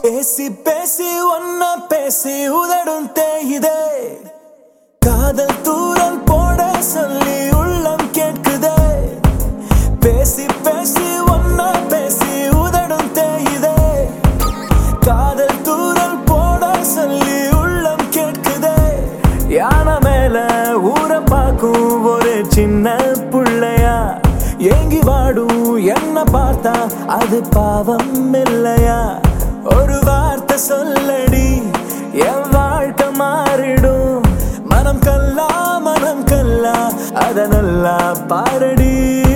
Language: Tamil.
பேசி பேசி ஒன்ன பேசி உதடும் தேயுதே காதல் தூரல் போட சொல்லி உள்ளம் கேட்குதே பேசி பேசி ஒன்ன பேசி உதடும் தேயுதே காதல் தூரல் போட சொல்லி உள்ளம் கேட்குதே யானை மேல ஊற பார்க்கும் ஒரு சின்ன புள்ளையா ஏங்கி வாடும் என்ன பார்த்தா அது பாவம் இல்லையா ஒரு வார்த்தை சொல்லடி என் வாழ்க்கை மாறிடும் மனம் கல்லா மனம் கல்லா அத நல்லா பாரடி